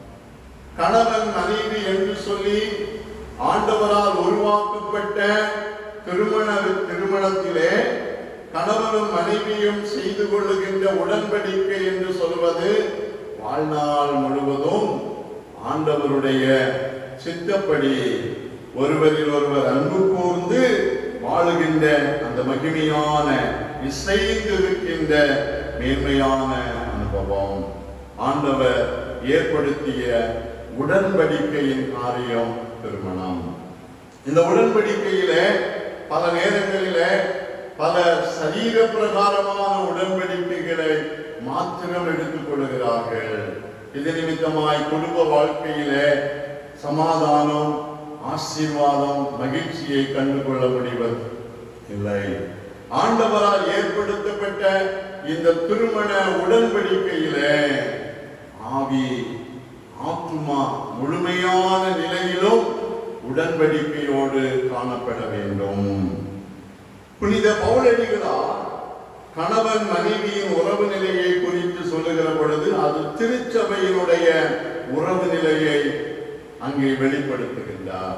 கணவன் மனைவி என்று சொல்லி ஆண்டவரால் உருவாக்கப்பட்ட திருமண திருமணத்திலே கணவனும் மனைவியும் செய்து கொள்ளுகின்ற உடன்படிக்கை என்று சொல்வது வாழ்நாள் முழுவதும் ஆண்டவருடைய சித்தப்படி ஒருவரில் ஒருவர் அன்பு கூர்ந்து வாழுகின்ற அந்த மகிமையான இசைந்திருக்கின்ற மேன்மையான அனுபவம் ஆண்டவர் ஏற்படுத்திய உடன்படிக்கையின் காரியம் திருமணம் இந்த உடன்படிக்கையிலே பல நேரங்களிலே பல சரீர பிரகாரமான உடன்படிக்கைகளை மாத்திரம் எடுத்துக் கொள்கிறார்கள் இது நிமித்தமாய் குடும்ப வாழ்க்கையிலே சமாதானம் ஆசீர்வாதம் மகிழ்ச்சியை கண்டுகொள்ள முடிவது இல்லை ஆண்டவரால் ஏற்படுத்தப்பட்ட இந்த திருமண உடன்படிக்கையிலே ஆவி ஆத்துமா முழுமையான நிலையிலும் உடன்படிக்கையோடு காணப்பட வேண்டும் புனித பவுலடிகளார் கணவன் மனைவியின் உறவு நிலையை குறித்து சொல்லுகிற பொழுது அது திருச்சபையினுடைய உறவு நிலையை அங்கே வெளிப்படுத்துகின்றார்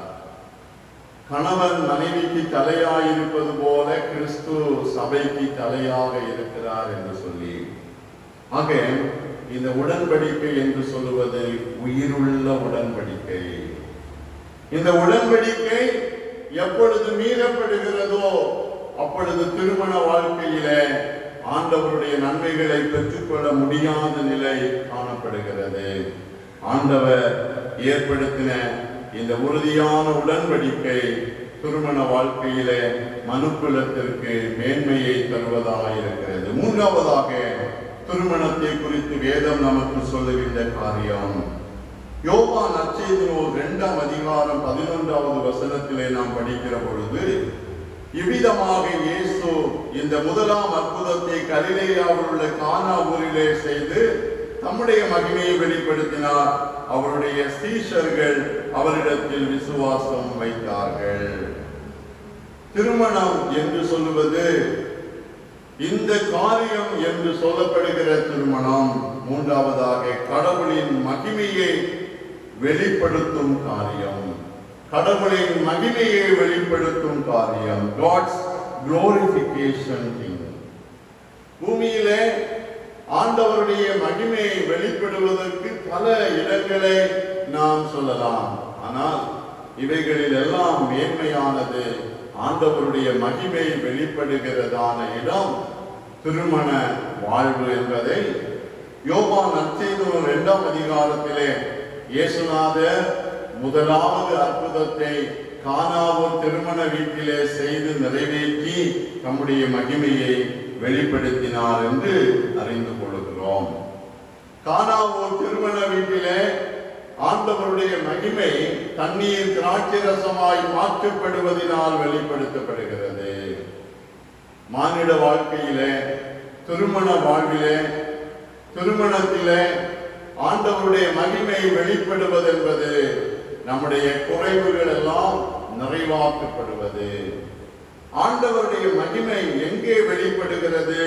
கணவன் மனைவிக்கு தலையாயிருப்பது போல கிறிஸ்து சபைக்கு தலையாக இருக்கிறார் என்று சொல்லி ஆக இந்த உடன்படிக்கை என்று சொல்லுவது உயிருள்ள உடன்படிக்கை இந்த உடன்படிக்கை எப்பொழுது மீறப்படுகிறதோ அப்பொழுது திருமண வாழ்க்கையிலே ஆண்டவருடைய நன்மைகளை பெற்றுக்கொள்ள முடியாத நிலை காணப்படுகிறது ஆண்டவர் ஏற்படுத்தின இந்த உறுதியான உடன்படிக்கை திருமண வாழ்க்கையிலே மனுக்குலத்திற்கு மேன்மையை தருவதாக இருக்கிறது மூன்றாவதாக திருமணத்தை குறித்து வேதம் நமக்கு சொல்லுகின்ற காரியம் யோவான் நற்செய்தி நூல் இரண்டாம் அதிகாரம் பதினொன்றாவது வசனத்திலே நாம் படிக்கிற பொழுது இவ்விதமாக இயேசு இந்த முதலாம் அற்புதத்தை கலிலேயாவில் உள்ள கானா ஊரிலே செய்து தம்முடைய மகிமையை வெளிப்படுத்தினார் அவருடைய சீஷர்கள் அவரிடத்தில் விசுவாசம் வைத்தார்கள் திருமணம் என்று சொல்லுவது இந்த காரியம் என்று சொல்லப்படுகிற திருமணம் மூன்றாவதாக கடவுளின் மகிமையை வெளிப்படுத்தும் காரியம் கடவுளின் மகிமையை வெளிப்படுத்தும் காரியம் காட்ஸ் குளோரிபிகேஷன் பூமியிலே ஆண்டவருடைய மகிமையை வெளிப்படுவதற்கு பல இடங்களை நாம் சொல்லலாம் ஆனால் இவைகளில் எல்லாம் மேன்மையானது ஆண்டவருடைய மகிமை வெளிப்படுகிறதான இடம் திருமண வாழ்வு என்பதை யோவான் நற்செய்தி இரண்டாம் அதிகாரத்திலே இயேசுநாதர் முதலாவது அற்புதத்தை கானாவூர் திருமண வீட்டிலே செய்து நிறைவேற்றி தம்முடைய மகிமையை வெளிப்படுத்தினார் என்று அறிந்து கொள்கிறோம் கானாவூர் திருமண வீட்டிலே ஆண்டவருடைய மகிமை தண்ணீர் திராட்சை ரசமாய் மாற்றப்படுவதனால் வெளிப்படுத்தப்படுகிறது மானிட வாழ்க்கையிலே திருமண வாழ்விலே திருமணத்திலே ஆண்டவருடைய மகிமை வெளிப்படுவது என்பது நம்முடைய குறைவுகள் எல்லாம் நிறைவாக்கப்படுவது ஆண்டவருடைய மகிமை எங்கே வெளிப்படுகிறது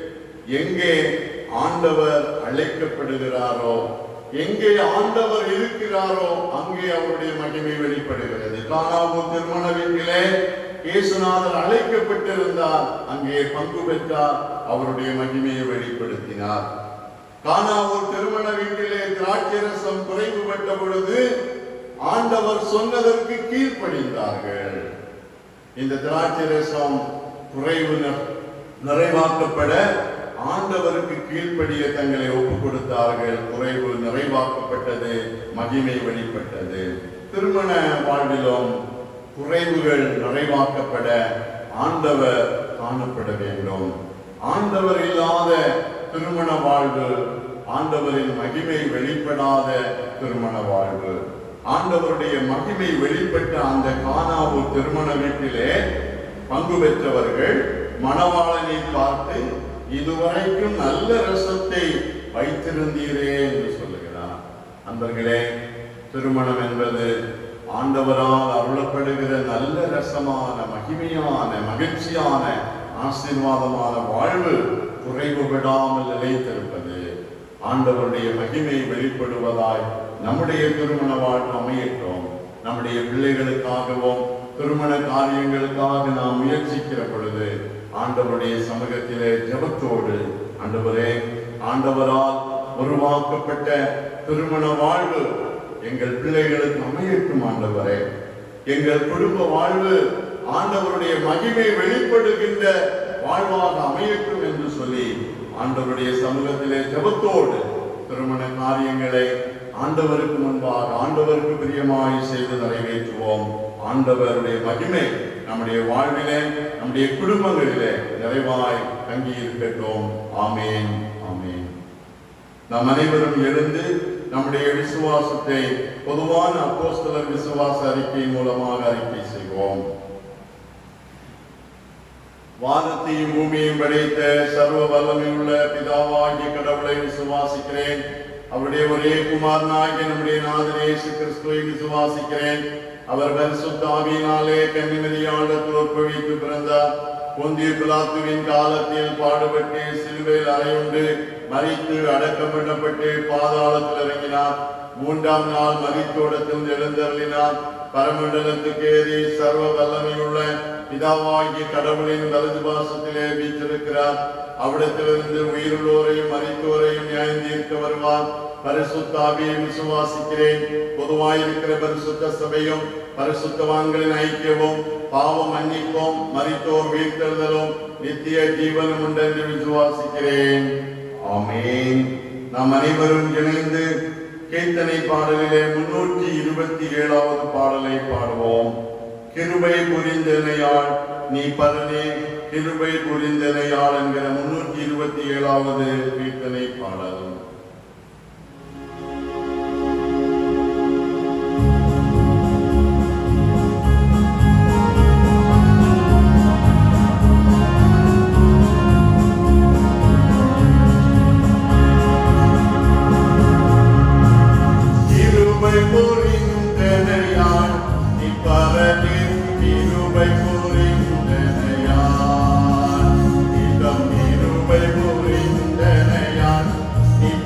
எங்கே ஆண்டவர் அழைக்கப்படுகிறாரோ எங்கே ஆண்டவர் இருக்கிறாரோ அங்கே அவருடைய மகிமை வெளிப்படுகிறது காணாமூர் திருமண வீட்டிலே இயேசுநாதர் அழைக்கப்பட்டிருந்தார் அங்கே பங்கு பெற்றார் அவருடைய மகிமையை வெளிப்படுத்தினார் காணாவூர் திருமண வீட்டிலே திராட்சை ரசம் குறைவுபட்ட பொழுது ஆண்டவர் சொன்னதற்கு கீழ்ப்படிந்தார்கள் இந்த திராட்சை ரசம் குறைவு ந- நிறைவாக்கப்பட ஆண்டவருக்கு கீழ்ப்படிய தங்களை ஒப்புக் கொடுத்தார்கள் குறைவு நிறைவாக்கப்பட்டது மகிமை வெளிப்பட்டது திருமண வாழ்விலும் குறைவுகள் நிறைவாக்கப்பட ஆண்டவர் காணப்பட வேண்டும் ஆண்டவர் இல்லாத திருமண வாழ்வு ஆண்டவரின் மகிமை வெளிப்படாத திருமண வாழ்வு ஆண்டவருடைய மகிமை வெளிப்பட்ட அந்த கானாவூர் திருமண வீட்டிலே பங்கு பெற்றவர்கள் மணவாளனை பார்த்து இதுவரைக்கும் நல்ல ரசத்தை வைத்திருந்தீரே என்று சொல்லுகிறார் அன்பர்களே திருமணம் என்பது ஆண்டவரால் அருளப்படுகிற நல்ல ரசமான மகிமையான மகிழ்ச்சியான ஆசீர்வாதமான வாழ்வு குறைவுபடாமல் நிலைத்திருப்பது ஆண்டவருடைய மகிமை வெளிப்படுவதாய் நம்முடைய திருமண வாழ்வு அமையட்டும் நம்முடைய பிள்ளைகளுக்காகவும் திருமண காரியங்களுக்காக நாம் முயற்சிக்கிற பொழுது ஆண்டவருடைய சமூகத்திலே ஜெபத்தோடு ஆண்டவரே ஆண்டவரால் உருவாக்கப்பட்ட திருமண வாழ்வு எங்கள் பிள்ளைகளுக்கு அமையட்டும் ஆண்டவரே எங்கள் குடும்ப வாழ்வு ஆண்டவருடைய மகிமை வெளிப்படுகின்ற வாழ்வாக அமையட்டும் என்று சொல்லி ஆண்டவருடைய சமூகத்திலே ஜெபத்தோடு திருமண காரியங்களை ஆண்டவருக்கு முன்பாக ஆண்டவருக்கு பிரியமாய் செய்து நிறைவேற்றுவோம் ஆண்டவருடைய மகிமை நம்முடைய வாழ்விலே நம்முடைய குடும்பங்களிலே நிறைவாய் தங்கி இருக்கட்டும் ஆமேன் ஆமேன் நாம் அனைவரும் எழுந்து நம்முடைய விசுவாசத்தை பொதுவான அப்போஸ்தலர் விசுவாச அறிக்கை மூலமாக அறிக்கை செய்வோம் வானத்தையும் பூமியையும் படைத்த சர்வ வல்லமையுள்ள பிதாவாகிய கடவுளை விசுவாசிக்கிறேன் அவருடைய ஒரே குமாரனாகிய நம்முடைய நாதன் இயேசு கிறிஸ்துவை விசுவாசிக்கிறேன் அவர் பரிசுத்த ஆவியினாலே கன்னிமதியாளர் தோற்பவித்து பிறந்தார் பொந்திய பிலாத்துவின் காலத்தில் பாடுபட்டு சிலுவையில் அறையுண்டு மறித்து அடக்கம் பண்ணப்பட்டு பாதாளத்தில் இறங்கினார் மூன்றாம் நாள் மரித்தோடத்தில் எழுந்தருளினார் பரமண்டலத்துக்கு ஏறி சர்வ வல்லமையுள்ள பிதாவாகிய கடவுளின் வலது பாசத்திலே வீற்றிருக்கிறார் அவிடத்திலிருந்து உயிருள்ளோரையும் மரித்தோரையும் நியாயந்தீர்க்க வருவார் பரிசுத்தாவியை விசுவாசிக்கிறேன் பொதுவாயிருக்கிற பரிசுத்த சபையும் பரிசுத்தவான்களின் ஐக்கியமும் பாவம் மன்னிப்போம் மரித்தோர் வீழ்த்தெழுதலும் நித்திய ஜீவனும் உண்டென்று விசுவாசிக்கிறேன் ஆமென் நாம் அனைவரும் இணைந்து கீர்த்தனை பாடலிலே முன்னூற்றி இருபத்தி ஏழாவது பாடலை பாடுவோம் கிருபை புரிந்தனையாள் நீ பரனே கிருபை புரிந்தனையாள் என்கிற முன்னூற்றி இருபத்தி ஏழாவது கீர்த்தனை பாடல் கிருபை புரிந்தனையாள் நீ பரனே கிருபை புரிந்தனையாள் இதம் கிருபை புரிந்தனையாள் நீ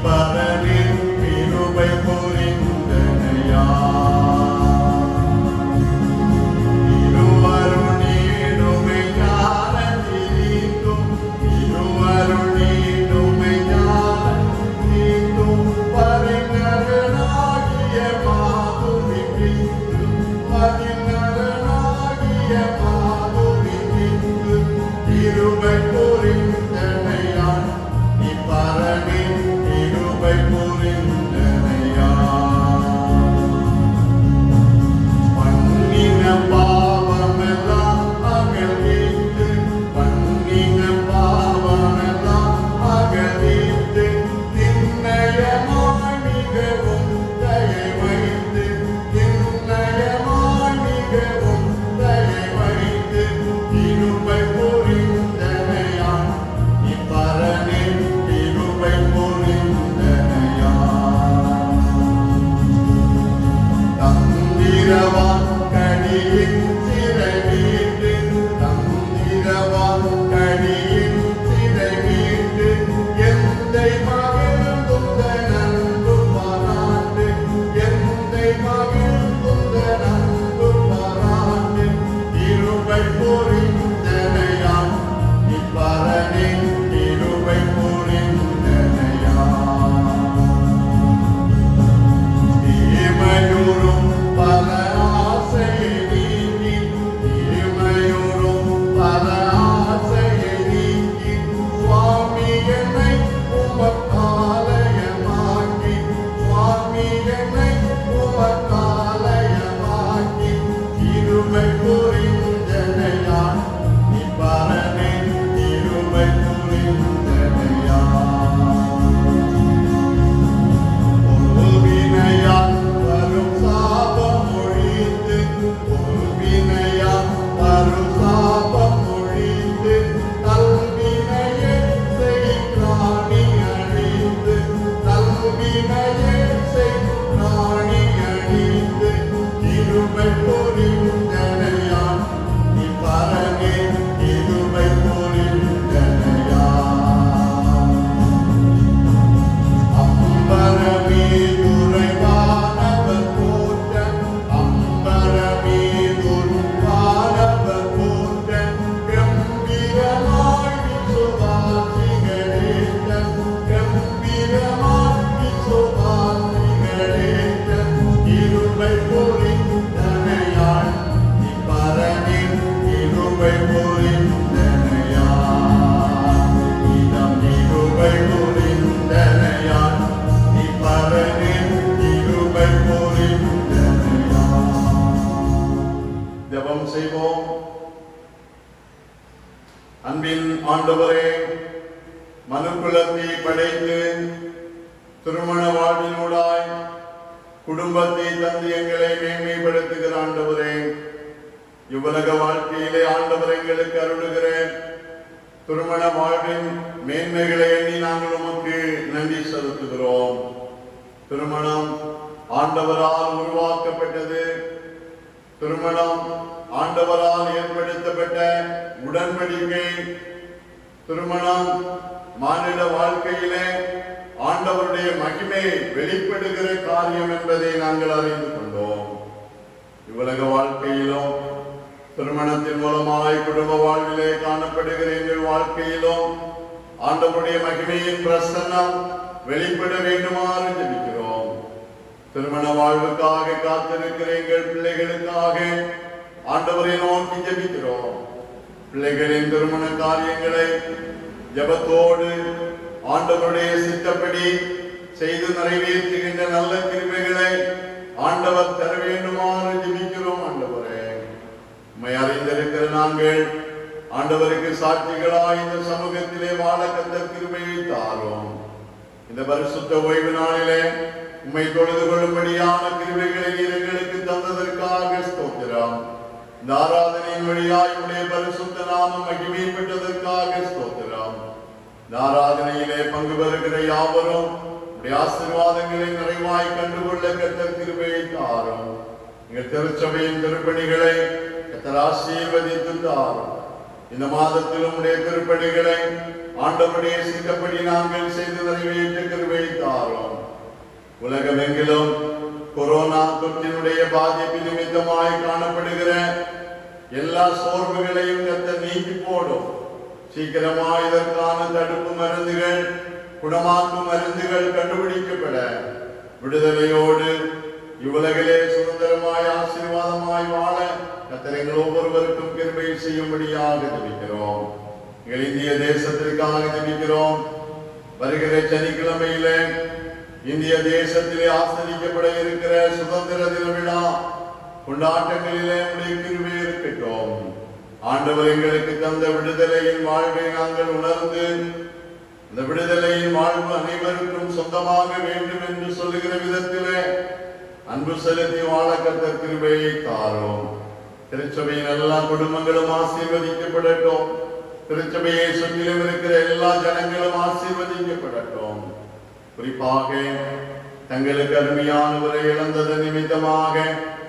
புரிந்தனையான் நீ பரனே கிருபை புரிந்தனையான் அம்பரமே துரைவானவர் போற்ற அம்பரமே துருவானவர் போற்ற கம்பீரமாய் சுவாசிகளேற்ற கம்பீரமாய் சுவாசிகளேற்ற இருமை புரிந்தனையாள் இப்பரனின் இருமை புரிந்தனையாள் இதம் இருமை புரிந்தனையாள் இப்பரனின் இருமை புரிந்தனையாள் ஜெபம் செய்வோம் அன்பின் ஆண்டவரே மனுக்குலத்தை படைத்து திருமண வாழ்வினூடாய் குடும்பத்தை தந்து எங்களை மேன்மைப்படுத்துகிற ஆண்டவரே இவ்வுலக வாழ்க்கையிலே ஆண்டவர் எங்களுக்கு அருளுகிற திருமண வாழ்வின் மேன்மைகளை எண்ணி நாங்கள் உமக்கு நன்றி செலுத்துகிறோம் திருமணம் ஆண்டவரால் உருவாக்கப்பட்டது திருமணம் ஆண்டவரால் ஏற்படுத்தப்பட்ட உடன்படிக்கை திருமணம் மானிட வாழ்க்கையிலே ஆண்டவருடைய மகிமை வெளிப்படுகிற காரியம் என்பதை நாங்கள் அறிந்து கொண்டோம் இவ்வுலக வாழ்க்கையிலும் திருமணத்தின் மூலமாய் குடும்ப வாழ்விலே காணப்படுகிற எங்கள் வாழ்க்கையிலும் ஆண்டவருடைய மகிமையின் பிரசன்னம் வெளிப்பட வேண்டுமாறு ஜெபிக்கிறோம் திருமண வாழ்வுக்காக காத்திருக்கிற எங்கள் பிள்ளைகளுக்காக ஆண்டவரை நோக்கி ஜெபிக்கிறோம் பிள்ளைகளின் திருமண காரியங்களை ஜெபத்தோடு ஆண்டவருடைய சித்தப்படி செய்து நிறைவேற்றுகின்ற நல்ல கிருபைகளை ஆண்டவர் தர வேண்டுமாறு ஜெபிக்கிறோம் ஆண்டவரே உம்மை அறிந்திருக்கிற நாங்கள் ஆண்டவருக்கு சாட்சிகளாய் இந்த சமூகத்திலே வாழ கத்த கிருபையை தாரோம் இந்த பரிசுத்த ஓய்வு நாளிலே உம்மை தொழுது கொள்ளும்படியான கிருபைகளை நீர் எங்களுக்கு தந்ததற்காக ஸ்தோத்திரம் இந்த ஆராதனையின் வழியாய் உடைய பரிசுத்த நாமம் மகிமைப்பட்டதற்காக ஸ்தோத்திரம் இந்த ஆராதனையிலே பங்கு பெறுகிற யாவரும் உடைய ஆசீர்வாதங்களை நிறைவாய் கண்டுகொள்ள கத்தர் கிருபையை தாரும் எங்கள் திருச்சபையின் திருப்பணிகளை கத்தர் ஆசீர்வதித்து தாரும் இந்த மாதத்திலும் உடைய திருப்பணிகளை ஆண்டவருடைய சித்தப்படி நாங்கள் செய்து நிறைவேற்ற கிருபையை தாரும் உலகமெங்கிலும் கொரோனா தொற்றினுடைய பாதிப்பு நிமித்தமாய் காணப்படுகிற எல்லா சோர்வுகளையும் கத்த நீக்கி போடும் சீக்கிரமாய் இதற்கான தடுப்பு மருந்துகள் குணமாக்கும் மருந்துகள் கண்டுபிடிக்கப்பட விடுதலையோடு இவ்வுலகிலே சுதந்திரமாய் ஆசீர்வாதமாய் வாழ கத்தர் எங்கள் ஒவ்வொருவருக்கும் கிருபை செய்யும்படியாக ஜெபிக்கிறோம் எங்கள் இந்திய தேசத்திற்காக ஜெபிக்கிறோம் வருகிற சனிக்கிழமையிலே இந்திய தேசத்திலே ஆசரிக்கப்பட இருக்கிற சுதந்திர தின விழா கொண்டாட்டங்களிலே உடைய கிருபை இருக்கட்டும் ஆண்டவர் எங்களுக்கு தந்த விடுதலையின் வாழ்வை நாங்கள் உணர்ந்து இந்த விடுதலையின் வாழ்வு அனைவருக்கும் சொந்தமாக வேண்டும் என்று சொல்லுகிற விதத்திலே அன்பு செலுத்தி வாழ கத்த கிருபையை தாரோம் திருச்சபையின் எல்லா குடும்பங்களும் ஆசீர்வதிக்கப்படட்டும் திருச்சபையை சுற்றிலும் இருக்கிற எல்லா ஜனங்களும் ஆசீர்வதிக்கப்படட்டும் குறிப்பாக தங்களுக்கு அருமையானவரை இழந்தது நிமித்தமாக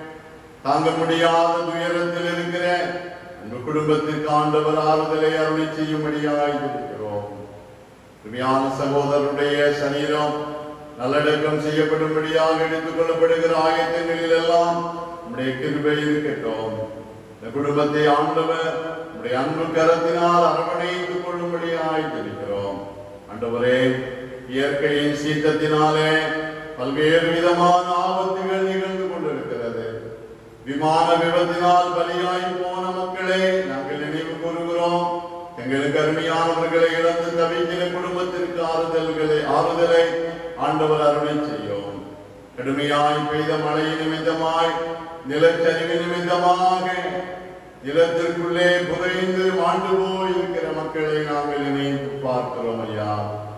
தாங்க முடியாத துயரத்தில் இருக்கிற அந்த குடும்பத்திற்கு ஆண்டவர் ஆறுதலை அருளி செய்யும்படியாய் இருக்கிறோம் அருமையான சகோதரருடைய சரீரம் நல்லடக்கம் செய்யப்படும்படியாக எடுத்துக் கொள்ளப்படுகிற ஆயத்தங்களில் எல்லாம் நம்முடைய கிருபை இருக்கட்டும் இந்த குடும்பத்தை ஆண்டவர் நம்முடைய அன்பு கரத்தினால் அரவணைத்துக் கொள்ளும்படியாய் இருக்கிறோம் ஆண்டவரே இயற்கையின் சீற்றத்தினாலே பல்வேறு விதமான ஆபத்துகள் நிகழ்ந்து கொண்டிருக்கிறது விமான விபத்தினால் பலியாகி போன மக்களை நாங்கள் நினைவு கூறுகிறோம் எங்களுக்கு அருமையானவர்களை இழந்து தவிக்கிற குடும்பத்திற்கு ஆறுதல்களை ஆறுதலை ஆண்டவர் அருளை செய்யும் கடுமையாய் பெய்த மழை நிமித்தமாய் நிலச்சரிவு நிமித்தமாக நிலத்திற்குள்ளே புதைந்து மாண்டு போய் இருக்கிற மக்களை நாங்கள் நினைத்து பார்க்கிறோம் ஐயா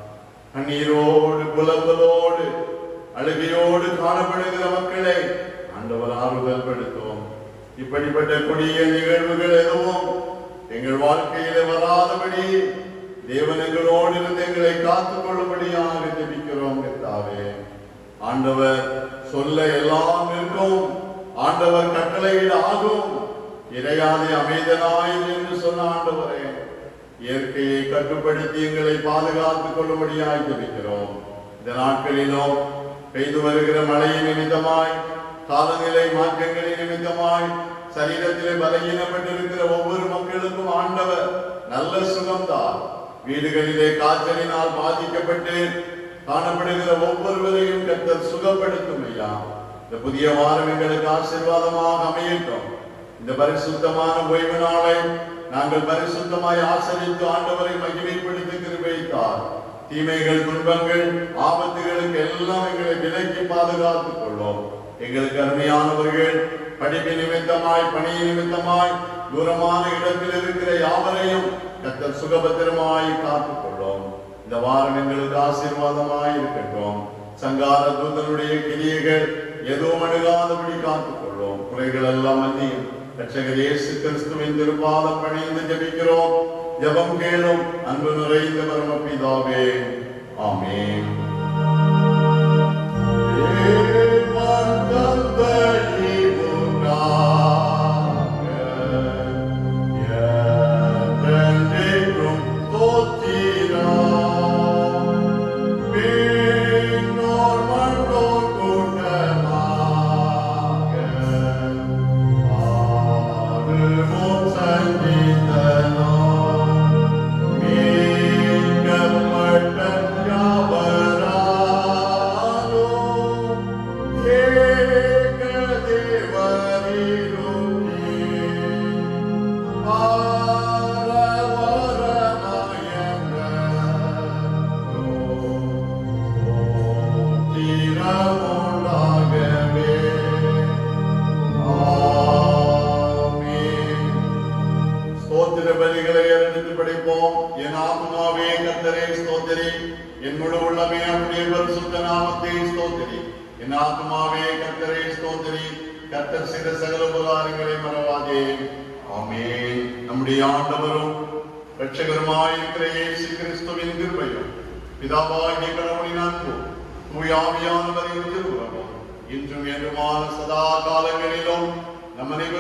கண்ணீரோடு புலம்பலோடு அழுகையோடு காணப்படுகிற மக்களை ஆண்டவர் ஆறுதல் படுத்தும் இப்படிப்பட்ட கொடிய நிகழ்வுகள் எதுவும் எங்கள் வாழ்க்கையில வராதபடி தேவன் எங்களோடு இருந்து எங்களை காத்துக் கொள்ளும்படியாக ஜெபிக்கிறோம் கர்த்தாவே ஆண்டவர் சொல்ல எல்லாம் இருக்கும் ஆண்டவர் கட்டளையிட ஆகும் இறையாதே அமைதனாய் என்று சொன்ன ஆண்டவரே இயற்கையை கட்டுப்படுத்தி எங்களை பாதுகாத்துக் கொள்ளும்படியாய் ஜெபிக்கிறோம் இந்த நாட்களிலும் பெய்து வருகிற மழையின் நிமித்தமாய் காலநிலை மாற்றங்களின் நிமித்தமாய் சரீரத்திலே பலகீனப்பட்டிருக்கிற ஒவ்வொரு மக்களுக்கும் ஆண்டவர் நல்ல சுகம்தான் வீடுகளிலே காய்ச்சலினால் பாதிக்கப்பட்டு காணப்படுகிற ஒவ்வொருவரையும் கர்த்தர் சுகப்படுத்தும் ஐயா இந்த புதிய வாரம் எங்களுக்கு ஆசீர்வாதமாக அமையட்டும் இந்த பரிசுத்தமான ஓய்வு நாளை நாங்கள் பரிசுத்தமாய் ஆசரித்து ஆண்டவரை மகிமைப்படுத்தி கிருபைத்தார் தீமைகள் துன்பங்கள் ஆபத்துகளுக்கு எல்லாம் எங்களை விலக்கி பாதுகாத்துக் கொள்ளும் எங்களுக்கு அருமையானவர்கள் படிப்பு நிமித்தமாய் பணி நிமித்தமாய் தூரமான இடத்தில் இருக்கிற யாவரையும் கத்தர் சுகபத்திரமாய் காத்துக் கொள்ளும் இந்த வாரம் எங்களுக்கு ஆசீர்வாதமாய் இருக்கட்டும் சங்கார தூதனுடைய கிரியைகள் எதுவும் அணுகாதபடி காத்துக் கொள்ளும் குறைகள் எல்லாம் மன்னியும் ரட்சகர் இயேசு கிறிஸ்துவின் திருப்பாதம் பணிந்து ஜெபிக்கிறோம் ஜெபம் கேளும் அன்பு நிறைந்த பரமபிதாவே ஆமென் ஸ்தோத்திர பலிகளை எடுத்து படிப்போம் என் ஆத்மாவே கர்த்தரை ஸ்தோத்திரி என் முழு உள்ளமே அவருடைய பரிசுத்த நாமத்தை ஸ்தோத்திரி என் ஆத்மாவே கர்த்தரை ஸ்தோத்திரி கர்த்தர் செய்த சகல உபகாரங்களை மறவாதே ஆமென் நம்முடைய ஆண்டவரும் இரட்சகருமாயிருக்கிற இயேசு கிறிஸ்துவின் கிருபையும் பிதாவாகிய கடவுளின் அன்பும் தூயாவியானவரின் திருவுறவும் இன்றும் என்றுமான சதா காலங்களிலும் நம் அனைவரும்